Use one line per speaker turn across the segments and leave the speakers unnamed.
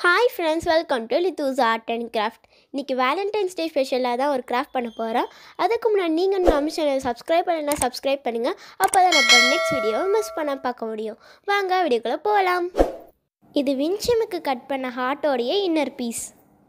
hi friends welcome to Lithus art and craft இன்றைக்கி Valentine's day ஸ்பெஷலாக தான் ஒரு கிராஃப்ட் பண்ண போகிறோம் அதுக்கு முன்னாடி நீங்கள் நம்ம சேனல் சப்ஸ்கிரைப் பண்ணலாம் சப்ஸ்கிரைப் பண்ணுங்கள் அப்போ தான் நம்ம நெக்ஸ்ட் வீடியோவை மிஸ் பண்ண பார்க்க முடியும் வாங்க வீடியோக்குள்ளே போகலாம் இது வின்சிமுக்கு கட் பண்ண ஹார்ட்டோடைய இன்னர் பீஸ்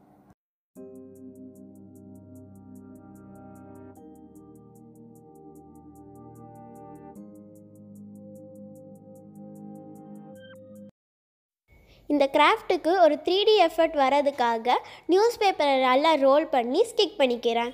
இந்த கிராஃப்ட்டுக்கு ஒரு த்ரீ டி எஃபர்ட் வரதுக்காக நியூஸ் பேப்பரை நல்லா ரோல் பண்ணி ஸ்டிக் பண்ணிக்கிறேன்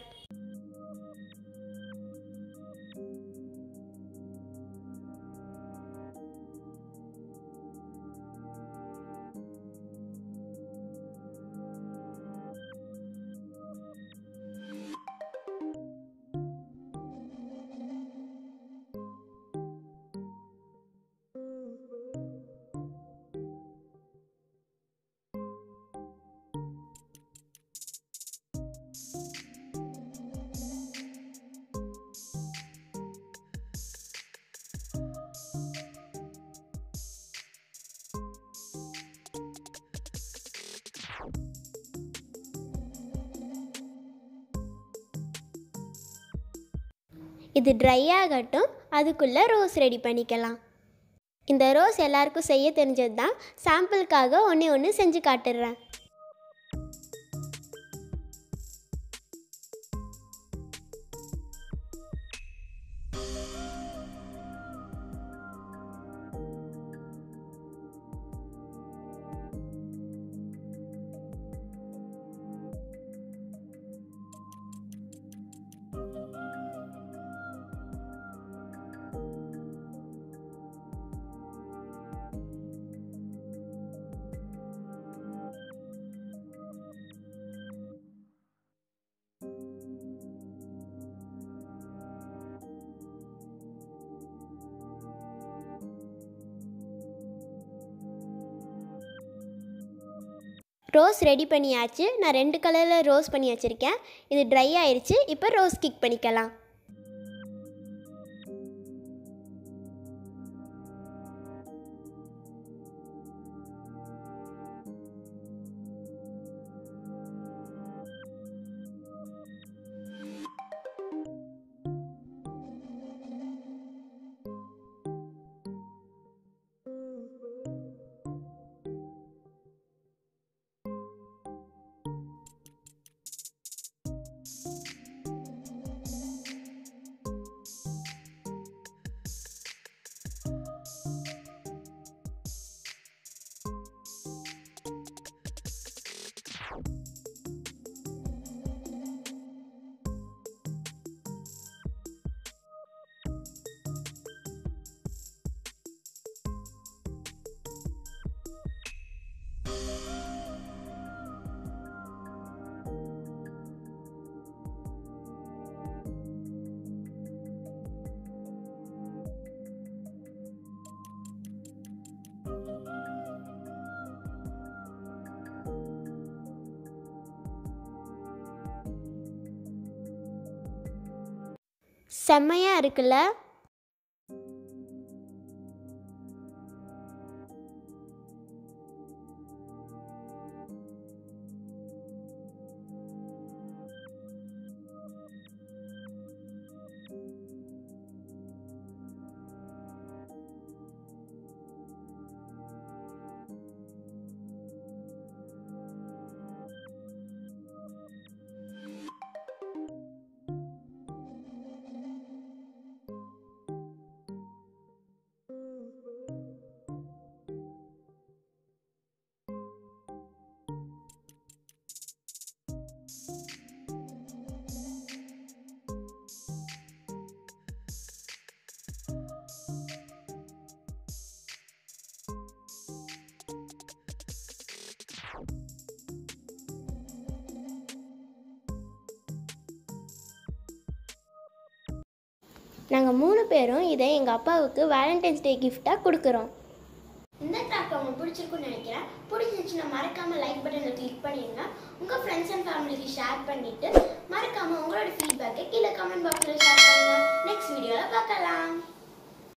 இது ட்ரை ஆகட்டும் அதுக்குள்ளே ரோஸ் ரெடி பண்ணிக்கலாம் இந்த ரோஸ் எல்லாருக்கும் செய்ய தெரிஞ்சது தான் சாம்பிளுக்காக ஒன்றே ஒன்று செஞ்சு காட்டுடுறேன் ரோஸ் ரெடி பண்ணியாச்சு நான் ரெண்டு கலரில் ரோஸ் பண்ணி வச்சுருக்கேன் இது ட்ரை ஆயிடுச்சு இப்போ ரோஸ் கிக் பண்ணிக்கலாம் செம்மையாக இருக்குல்ல நாங்கள் மூணு பேரும் இதை எங்கள் அப்பாவுக்கு வேலண்டைன்ஸ் டே கிஃப்டாக கொடுக்குறோம் இந்த கிராஃப்ட் உங்களுக்கு பிடிச்சிருக்குன்னு நினைக்கிறேன் பிடிச்சிருந்துச்சுன்னா மறக்காமல் லைக் பட்டனை கிளிக் பண்ணிடுங்க உங்கள் ஃப்ரெண்ட்ஸ் அண்ட் ஃபேமிலிக்கு ஷேர் பண்ணிவிட்டு மறக்காமல் உங்களோட ஃபீட்பேக்கை கீழே கமெண்ட் பாக்ஸில் ஷேர் பண்ணுங்கள் நெக்ஸ்ட் வீடியோவில் பார்க்கலாம்